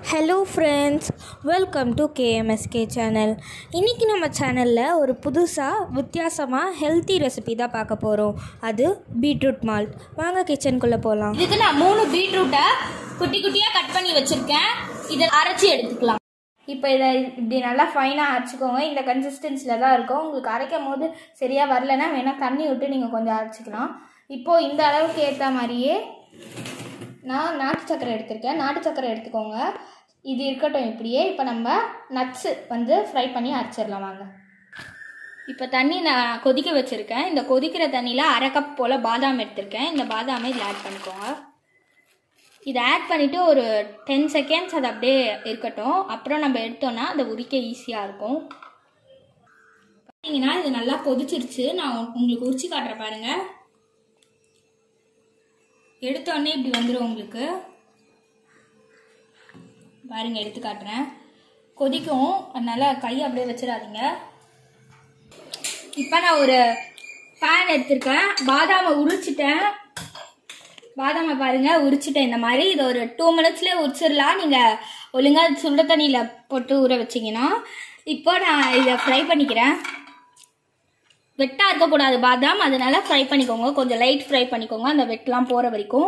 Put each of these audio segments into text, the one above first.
hello friends welcome to KMSK channel இன்றைக்கி நம்ம சேனலில் ஒரு புதுசாக வித்தியாசமாக ஹெல்த்தி ரெசிபி தான் பார்க்க போகிறோம் அது பீட்ரூட் மால்ட் வாங்க கிச்சனுக்குள்ளே போகலாம் இதுக்கு நான் மூணு பீட்ரூட்டை குட்டி குட்டியாக கட் பண்ணி வச்சுருக்கேன் இதை அரைச்சி எடுத்துக்கலாம் இப்போ இதை இப்படி நல்லா ஃபைனாக அரைச்சிக்கோங்க இந்த கன்சிஸ்டன்சியில் தான் இருக்கும் உங்களுக்கு அரைக்கும் போது சரியாக வரலன்னா வேணால் தண்ணி விட்டு நீங்கள் கொஞ்சம் அரைச்சிக்கலாம் இப்போது இந்த அளவுக்கு ஏற்ற மாதிரியே நான் நாட்டு சக்கரை எடுத்திருக்கேன் நாட்டு சக்கரை எடுத்துக்கோங்க இது இருக்கட்டும் இப்படியே இப்போ நம்ம நட்ஸு வந்து ஃப்ரை பண்ணி அரைச்சிடலாம் வாங்க இப்போ தண்ணி நான் கொதிக்க வச்சுருக்கேன் இந்த கொதிக்கிற தண்ணியில் அரை கப் போல் பாதாம் எடுத்திருக்கேன் இந்த பாதாமை இதில் ஆட் பண்ணிக்கோங்க இதை ஆட் பண்ணிவிட்டு ஒரு டென் செகண்ட்ஸ் அது அப்படியே இருக்கட்டும் அப்புறம் நம்ம எடுத்தோன்னா அதை உரிக்க ஈஸியாக இருக்கும் பார்த்தீங்கன்னா இது நல்லா கொதிச்சிருச்சு நான் உங்களுக்கு உரிச்சு காட்டுறேன் பாருங்கள் எடுத்தோடனே இப்படி வந்துடும் உங்களுக்கு பாருங்க எடுத்து காட்டுறேன் கொதிக்கும் அதனால கை அப்படியே வச்சிடாதீங்க இப்போ நான் ஒரு பேன் எடுத்திருக்கேன் பாதாமை உரிச்சிட்டேன் பாதாமை பாருங்க உரிச்சிட்டேன் இந்த மாதிரி இதை ஒரு டூ மினிட்ஸ்லேயே உரிச்சிடலாம் நீங்கள் ஒழுங்காக சுட தண்ணியில் போட்டு ஊற வச்சிங்கன்னா இப்போ நான் இதை ஃப்ரை பண்ணிக்கிறேன் வெட்டாக இருக்கக்கூடாது பாதாம் அதனால ஃப்ரை பண்ணிக்கோங்க கொஞ்சம் லைட் ஃப்ரை பண்ணிக்கோங்க அந்த வெட்டெலாம் போகிற வரைக்கும்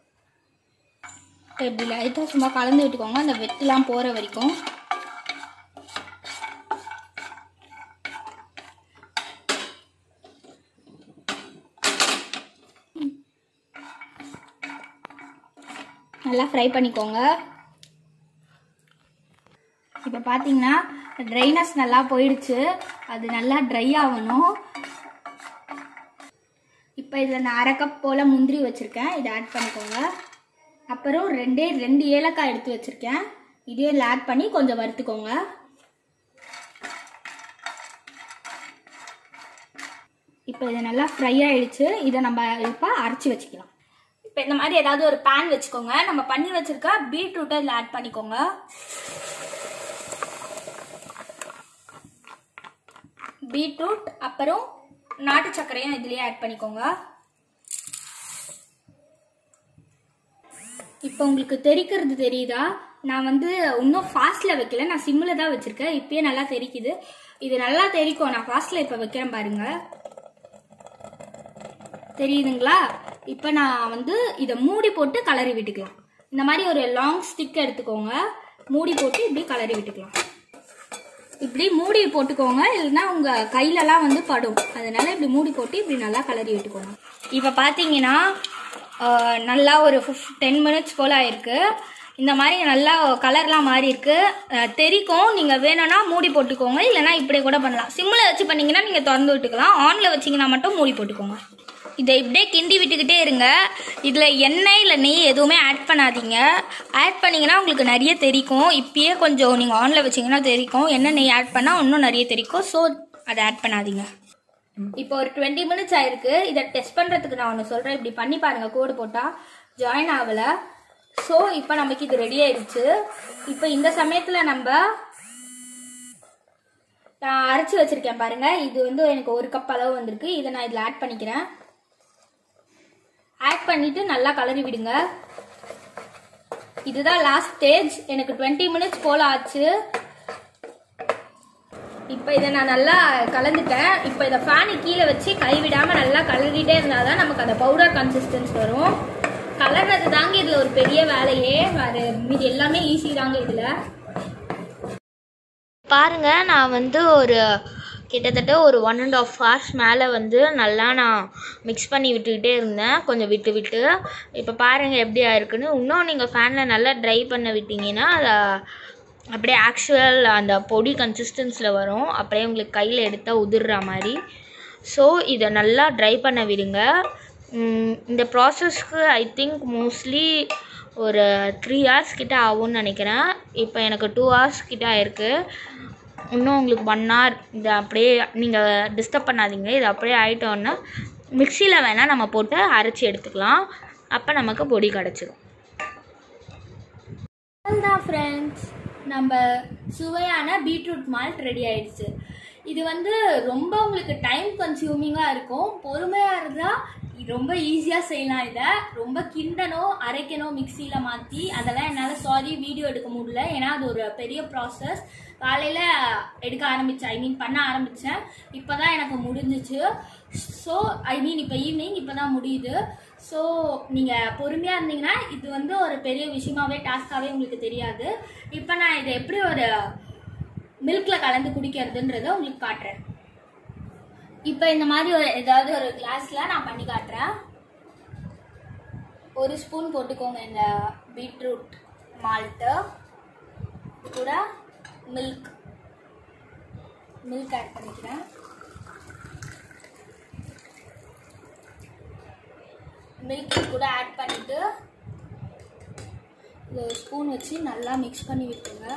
இப்படி லைட்டாக சும்மா கலந்து விட்டுக்கோங்க அந்த வெட்டெலாம் போகிற வரைக்கும் நல்லா ஃப்ரை பண்ணிக்கோங்க இப்போ பார்த்தீங்கன்னா ட்ரைனஸ் நல்லா போயிடுச்சு அது நல்லா ட்ரை ஆகணும் இப்போ இதில் நான் அரை கப் போல் முந்திரி வச்சுருக்கேன் இதை ஆட் பண்ணிக்கோங்க அப்புறம் ரெண்டே ரெண்டு ஏலக்காய் எடுத்து வச்சுருக்கேன் இதே இதில் ஆட் பண்ணி கொஞ்சம் வறுத்துக்கோங்க இப்போ இது நல்லா ஃப்ரை ஆயிடுச்சு இதை நம்ம இப்போ அரைச்சி வச்சுக்கலாம் இப்போ இந்த மாதிரி ஏதாவது ஒரு பேன் வச்சுக்கோங்க நம்ம பண்ணி வச்சிருக்க பீட்ரூட்டை இதில் ஆட் பண்ணிக்கோங்க பீட்ரூட் அப்புறம் நாட்டு சர்க்கரையும் இதுலயே ஆட் பண்ணிக்கோங்க இப்போ உங்களுக்கு தெரிக்கிறது தெரியுதா நான் வந்து இன்னும் ஃபாஸ்ட்டில் வைக்கல நான் சிம்மில் தான் வச்சுருக்கேன் இப்பயே நல்லா தெரிக்குது இது நல்லா தெரிக்கும் நான் ஃபாஸ்ட்டில் இப்போ வைக்கிறேன் பாருங்க தெரியுதுங்களா இப்போ நான் வந்து இதை மூடி போட்டு கலரி விட்டுக்கலாம் இந்த மாதிரி ஒரு லாங் ஸ்டிக் எடுத்துக்கோங்க மூடி போட்டு இப்படி கலரி விட்டுக்கலாம் இப்படி மூடி போட்டுக்கோங்க இல்லைன்னா உங்கள் கையிலலாம் வந்து படும் அதனால இப்படி மூடி போட்டு இப்படி நல்லா கலரி விட்டுக்கோங்க இப்போ பார்த்தீங்கன்னா ஆஹ், நல்லா ஒரு ஃபிஃப் டென் மினிட்ஸ் போல் ஆயிருக்கு இந்த மாதிரி நல்லா கலர்லாம் மாறி இருக்கு ஆஹ், தெரிக்கும் நீங்கள் வேணும்னா மூடி போட்டுக்கோங்க இல்லைன்னா இப்படி கூட பண்ணலாம் சிம்மில் வச்சு பண்ணீங்கன்னா நீங்கள் திறந்து விட்டுக்கலாம் ஆனில் வச்சிங்கன்னா மட்டும் மூடி போட்டுக்கோங்க இதை இப்படியே கிண்டி விட்டுக்கிட்டே இருங்க இதில் எண்ணெய் இல்லை நெய் எதுவுமே ஆட் பண்ணாதீங்க ஆட் பண்ணிங்கன்னா உங்களுக்கு நிறைய தெரிக்கும் இப்பயே கொஞ்சம் நீங்கள் ஆனில் வச்சிங்கன்னா தெரிக்கும் எண்ணெய் நெய் ஆட் பண்ணால் இன்னும் நிறைய தெரிக்கும் ஸோ அதை ஆட் பண்ணாதீங்க இப்போ ஒரு டுவெண்ட்டி மினிட்ஸ் ஆயிருக்கு இதை டெஸ்ட் பண்ணுறதுக்கு நான் ஒன்று சொல்கிறேன் இப்படி பண்ணி பாருங்கள் கோடு போட்டால் ஜாயின் ஆகலை ஸோ இப்போ நமக்கு இது ரெடி ஆயிடுச்சு இப்போ இந்த சமயத்தில் நம்ம நான் அரைச்சி வச்சிருக்கேன் பாருங்க இது வந்து எனக்கு ஒரு கப் அளவு வந்திருக்கு இதை நான் இதில் ஆட் பண்ணிக்கிறேன் ஆட் பண்ணிட்டு நல்லா கலரி விடுங்க இதுதான் லாஸ்ட் ஸ்டேஜ் எனக்கு டுவெண்ட்டி மினிட்ஸ் போல ஆச்சு இப்போ இதை நான் நல்லா கலந்துட்டேன் இப்போ இதை ஃபேனு கீழே வச்சு கைவிடாமல் நல்லா கலரிட்டே இருந்தால் தான் நமக்கு அந்த பவுடர் கன்சிஸ்டன்ஸ் வரும் கலர்றது தாங்க இதில் ஒரு பெரிய வேலையே வேறு மீதி எல்லாமே ஈஸி தாங்க இதில் பாருங்க நான் வந்து ஒரு கிட்டத்தட்ட ஒரு ஒன் அண்ட் ஆஃப் ஹவர்ஸ் மேலே வந்து நல்லா நான் மிக்ஸ் பண்ணி விட்டுக்கிட்டே இருந்தேன் கொஞ்சம் விட்டு விட்டு இப்போ பாருங்கள் எப்படி ஆயிருக்குன்னு இன்னும் நீங்கள் ஃபேனில் நல்லா ட்ரை பண்ண விட்டீங்கன்னா அதை அப்படியே ஆக்சுவல் அந்த பொடி கன்சிஸ்டன்ஸில் வரும் அப்படியே உங்களுக்கு கையில் எடுத்தால் உதிர்ற மாதிரி ஸோ இதை நல்லா ட்ரை பண்ண விடுங்க உம், இந்த ப்ராசஸ்க்கு ஐ திங்க் மோஸ்ட்லி ஒரு த்ரீ ஹவர்ஸ் கிட்ட ஆகும்னு நினைக்கிறேன் இப்போ எனக்கு டூ ஹவர்ஸ் கிட்ட ஆயிருக்கு இன்னும் உங்களுக்கு ஒன் ஹவர் இதை அப்படியே நீங்கள் டிஸ்டர்ப் பண்ணாதீங்க இது அப்படியே ஆயிட்டோன்னா மிக்சியில் வேணால் நம்ம போட்டு அரைச்சி எடுத்துக்கலாம் அப்போ நமக்கு பொடி கிடச்சிரும் அதுதான் ஃப்ரெண்ட்ஸ் நம்ம சுவையான பீட்ரூட் மால்ட் ரெடி ஆயிடுச்சு இது வந்து ரொம்ப உங்களுக்கு டைம் கன்சியூமிங்காக இருக்கும் பொறுமையாக இருந்தால் ரொம்ப ஈஸியாக செய்யலாம் இதை ரொம்ப கிண்டணும் அரைக்கணும் மிக்சியில் மாற்றி அதெல்லாம் என்னால் சாரி வீடியோ எடுக்க முடியல ஏன்னா அது ஒரு பெரிய ப்ராசஸ் காலையில் எடுக்க ஆரம்பித்தேன் ஐ மீன் பண்ண ஆரம்பித்தேன் இப்போ தான் எனக்கு முடிஞ்சிச்சு ஸோ ஐ மீன் இப்போ ஈவினிங் இப்போ தான் முடியுது ஸோ நீங்கள் பொறுமையாக இருந்தீங்கன்னா இது வந்து ஒரு பெரிய விஷயமாவே டாஸ்காகவே உங்களுக்கு தெரியாது இப்போ நான் இதை எப்படி ஒரு மில்கில் கலந்து குடிக்கிறதுன்றதை உங்களுக்கு காட்டுறேன் இப்போ இந்த மாதிரி ஒரு ஏதாவது ஒரு கிளாஸில் நான் பண்ணி காட்டுறேன் ஒரு ஸ்பூன் போட்டுக்கோங்க இந்த பீட்ரூட் மால்ட்டு இது கூட மில்க் மில்க் ஆட் பண்ணிக்கிறேன் மில்க் கூட ஆட் பண்ணிட்டு இது ஒரு ஸ்பூன் வச்சு நல்லா மிக்ஸ் பண்ணி விட்டுருங்க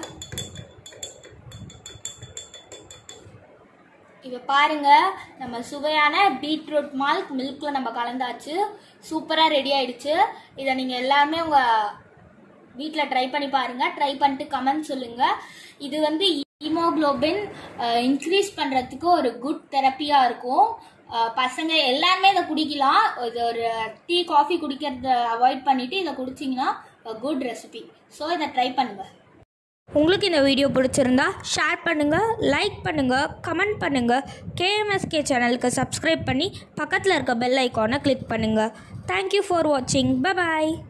இப்போ பாருங்க நம்ம சுவையான பீட்ரூட் மால்க் மில்க்ல நம்ம கலந்தாச்சு சூப்பராக ரெடி ஆயிடுச்சு இதை நீங்கள் எல்லாருமே உங்கள் வீட்டில் ட்ரை பண்ணி பாருங்க ட்ரை பண்ணிட்டு கமெண்ட் சொல்லுங்க இது வந்து ஹீமோகுளோபின் இன்க்ரீஸ் பண்ணுறதுக்கு ஒரு குட் தெரப்பியாக இருக்கும் அஹ், பசங்க எல்லாருமே இதை குடிக்கலாம் இது ஒரு டீ காஃபி குடிக்கிறத அவாய்ட் பண்ணிட்டு இதை குடிச்சிங்கன்னா குட் ரெசிபி ஸோ இதை ட்ரை பண்ணுங்க உங்களுக்கு இந்த வீடியோ பிடிச்சிருந்தா ஷேர் பண்ணுங்கள் லைக் பண்ணுங்கள் கமெண்ட் பண்ணுங்கள் கேஎம்எஸ்கே சேனலுக்கு சப்ஸ்கிரைப் பண்ணி பக்கத்தில் இருக்க பெல் ஐக்கானை கிளிக் பண்ணுங்கள் தேங்க்யூ ஃபார் வாட்சிங் பபாய்